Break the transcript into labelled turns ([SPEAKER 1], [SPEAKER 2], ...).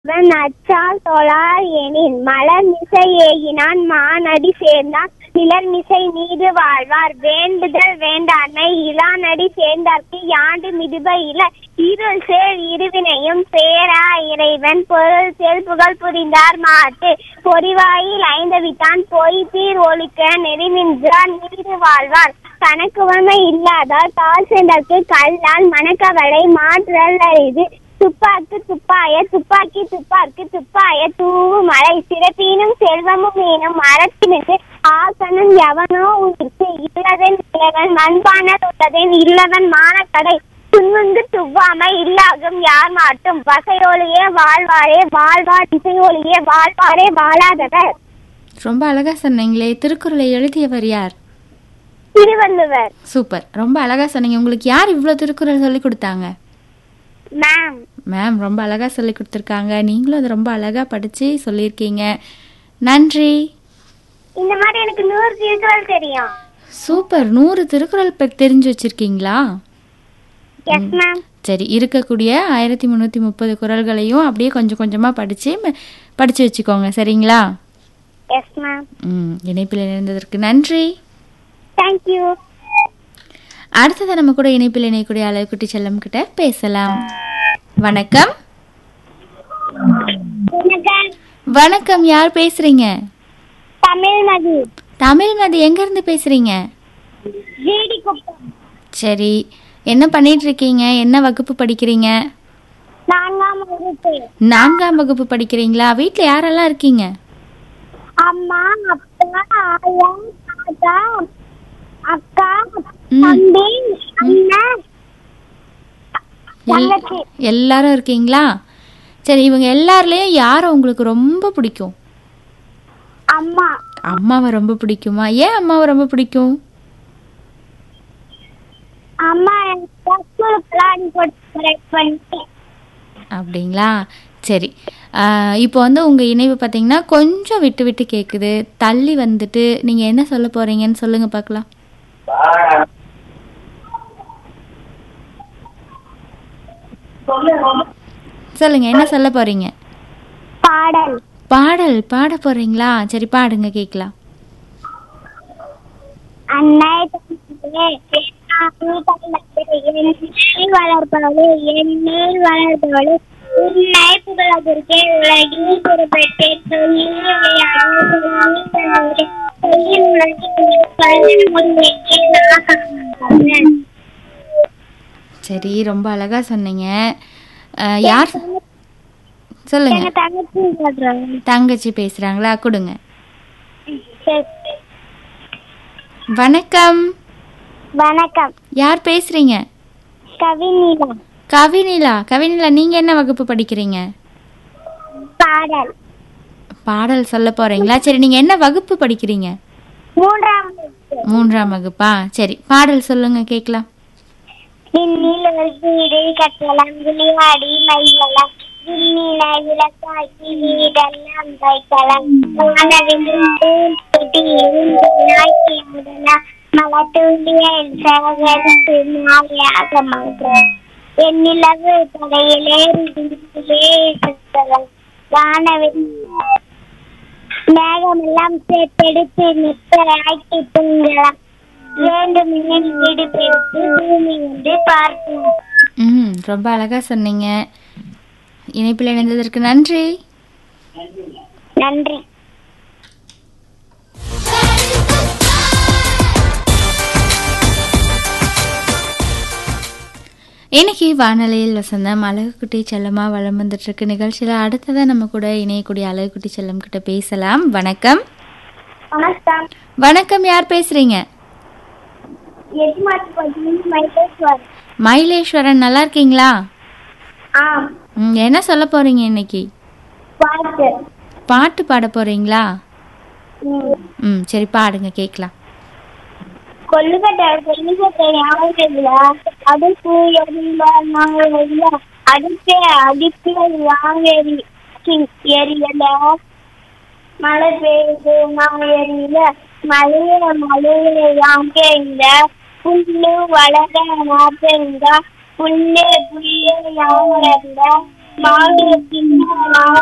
[SPEAKER 1] அவன் நச்சால் தொழார் எனின் மலர் மிசை ஏகினான் மானடி சேர்ந்தான் நிலர் மிசை நீடு வாழ்வார் வேண்டுதல் வேண்டாண்மை இளானடி சேர்ந்தார்க்கு யாண்டு மிதுப இல இருள் சேர் இருவினையும் பேரா இறைவன் பொருள் சேல் புகழ் புரிந்தார் மாட்டு பொறிவாயில் ஐந்தவித்தான் பொய் தீர் ஒழிக்க நெறிமின்றார் நீடு வாழ்வார் தனக்கு உண்மை இல்லாதார் தாழ் சேர்ந்தார்க்கு கல்லால் மணக்கவலை மாற்றல் அரிது துப்பாக்கு துப்பாய துப்பாக்கி துப்பாக்கு துப்பாய தூவு மழை சிறப்பீனும் செல்வமும் மீனும் மரத்தினுக்கு ஆசனும் எவனோ உயிர்க்கு இல்லதன் இல்லவன் மண்பானல் உள்ளதன் இல்லவன் மானக்கடை துன்முங்கு துவ்வாமை இல்லாகும் யார் மாட்டும் பசையோலியே வாழ்வாரே வாழ்வார் இசையோலியே வாழ்வாரே வாழாதவர்
[SPEAKER 2] ரொம்ப அழகா சொன்னீங்களே திருக்குறளை எழுதியவர் யார்
[SPEAKER 1] திருவள்ளுவர்
[SPEAKER 2] சூப்பர் ரொம்ப அழகா சொன்னீங்க உங்களுக்கு யார் இவ்வளோ திருக்குறள் சொல்லி கொடுத்தாங்க
[SPEAKER 1] மேம்
[SPEAKER 2] மேம் ரொம்ப அழகா சொல்லி கொடுத்துருக்காங்க நீங்களும் அதை ரொம்ப அழகா படிச்சு சொல்லியிருக்கீங்க நன்றி
[SPEAKER 1] இந்த மாதிரி எனக்கு நூறு திருக்குறள் தெரியும்
[SPEAKER 2] சூப்பர் நூறு திருக்குறள் பற்றி தெரிஞ்சு வச்சிருக்கீங்களா
[SPEAKER 1] எஸ் மேம்
[SPEAKER 2] சரி இருக்கக்கூடிய ஆயிரத்தி முந்நூற்றி முப்பது குறள்களையும் அப்படியே கொஞ்சம் கொஞ்சமாக படித்து படித்து வச்சுக்கோங்க சரிங்களா
[SPEAKER 1] எஸ் மேம்
[SPEAKER 2] ம் இணைப்பில் இணைந்ததற்கு நன்றி
[SPEAKER 1] தேங்க்யூ
[SPEAKER 2] அடுத்தது நம்ம கூட இணைப்பில் இணையக்கூடிய அளவுக்குட்டி செல்லம் கிட்ட பேசலாம் வணக்கம்
[SPEAKER 1] வணக்கம்
[SPEAKER 2] வணக்கம் யார் பேசுறீங்க
[SPEAKER 1] தமிழ்மதி
[SPEAKER 2] தமிழ்மதி எங்க இருந்து பேசுறீங்க
[SPEAKER 1] ஜிடி குப்பம்
[SPEAKER 2] சரி என்ன பண்ணிட்டு இருக்கீங்க என்ன வகுப்பு படிக்கிறீங்க
[SPEAKER 1] நான்காம் வகுப்பு
[SPEAKER 2] நான்காம் வகுப்பு படிக்கிறீங்களா வீட்டில் யாரெல்லாம் இருக்கீங்க
[SPEAKER 1] அம்மா அப்பா ஆயா தாத்தா அக்கா
[SPEAKER 2] ம்.
[SPEAKER 1] தம்பி அண்ணன்
[SPEAKER 2] எல்-
[SPEAKER 1] தங்கச்சி
[SPEAKER 2] எல்லாரும் இருக்கீங்களா சரி இவங்க எல்லாருலயும் யாரை உங்களுக்கு ரொம்ப பிடிக்கும்
[SPEAKER 1] அம்மா
[SPEAKER 2] அம்மாவை ரொம்ப பிடிக்குமா ஏன் அம்மாவை ரொம்ப பிடிக்கும்
[SPEAKER 1] அம்மா எனக்கு ஸ்கூலுக்கு பிளான் போட்டு செலக்ட் பண்ணி
[SPEAKER 2] அப்படிங்களா சரி ஆஹ் இப்போ வந்து உங்கள் இணைவு பார்த்தீங்கன்னா கொஞ்சம் விட்டு விட்டு கேட்குது தள்ளி வந்துட்டு நீங்கள் என்ன சொல்ல போகிறீங்கன்னு சொல்லுங்கள் பார்க்கலாம் சொல்லுங்க என்ன சொல்ல போறீங்க
[SPEAKER 1] பாடல்
[SPEAKER 2] பாடல் பாட போறீங்களா சரி பாடுங்க கேட்கலாம்
[SPEAKER 1] அன்னை தந்தையே, பேராண்மை தந்தையே, என்னை வளர்ப்பவளே என்னில் வளர்ப்பவளே உன்னை புகழதற்கே உலகில் குறிப்பிட்டேன் சொல்லில் விளையாடு சொல்லில் தந்தவரே சொல்லில் உலகில் சொல்ல முடியே நான் காண்கிறேன்.
[SPEAKER 2] சரி ரொம்ப அழகா சொன்னீங்க அஹ், யார் சொல்லுங்க
[SPEAKER 1] எங்க தங்கச்சி சொல்றாங்க
[SPEAKER 2] தங்கச்சி பேசுறாங்களா கொடுங்க
[SPEAKER 1] சரி.
[SPEAKER 2] வணக்கம்
[SPEAKER 1] வணக்கம்
[SPEAKER 2] யார் பேசுறீங்க
[SPEAKER 1] கவினிலா
[SPEAKER 2] கவினிலா கவினிலா நீங்க என்ன வகுப்பு படிக்கிறீங்க
[SPEAKER 1] பாடல்
[SPEAKER 2] பாடல் சொல்ல போறீங்களா சரி நீங்க என்ன வகுப்பு படிக்கிறீங்க
[SPEAKER 1] மூன்றாம் வகுப்பு.
[SPEAKER 2] மூன்றாம் வகுப்பா சரி பாடல் சொல்லுங்க கேட்கலாம்
[SPEAKER 1] விண்ணில் ஒரு வீடு கட்டலாம் விளையாடி மையலாம் விண்ணில விளக்காக்கி வீடெல்லாம் வைக்கலாம் வானவிலும் பூந்தொட்டியிலும் நாய்க்கு முதலாம் மலத்துள்ளியில் சேகரித்து மாலையாக மாற்றலாம் எண்ணிலவு தலையிலே விண்ணிலே சுத்தலாம் வானவில் மேகமெல்லாம் சேர்த்தெடுத்து நித்தராக்கி தூங்கலாம் வேண்டும் எனில் வீடு பெருத்து பூமி என்று பார்ப்போம்
[SPEAKER 2] ம் ரொம்ப அழகா சொன்னீங்க இணைப்பில் இணைந்ததற்கு நன்றி
[SPEAKER 1] நன்றி
[SPEAKER 2] இன்னைக்கு வானொலியில் வசந்தம் அழகுக்குட்டி செல்லமா வளம் வந்துட்டு இருக்கு நிகழ்ச்சியில அடுத்ததா நம்ம கூட இணையக்கூடிய அழகுக்குட்டி செல்லம் கிட்ட பேசலாம் வணக்கம்
[SPEAKER 1] வணக்கம்
[SPEAKER 2] வணக்கம் யார் பேசுறீங்க
[SPEAKER 1] எஜ்மாத்தி பகுதியில் மைலேஸ்வர்
[SPEAKER 2] மயிலேஸ்வரன் நல்லா இருக்கீங்களா
[SPEAKER 1] ஆம்
[SPEAKER 2] ம், என்ன சொல்ல போறீங்க இன்னைக்கு
[SPEAKER 1] பாட்டு
[SPEAKER 2] பாட்டு பாட போறீங்களா
[SPEAKER 1] ம்.
[SPEAKER 2] ம் சரி பாடுங்க கேட்கலாம்
[SPEAKER 1] கொல்லுக்கட்டை கொல்லுக்கட்டை ஞாபகம் இல்ல அடுப்பு எரியுல நாங்கள் இல்ல அடுப்பே அடிப்பு வாங்க எரி சி- எரியல மழை பெய்யுது நான் எரியல மழைய மழைய வாங்க இல்ல புல்லு வளர மாட்டேங்க புல்லு புல்லு யாங்க வாழ்க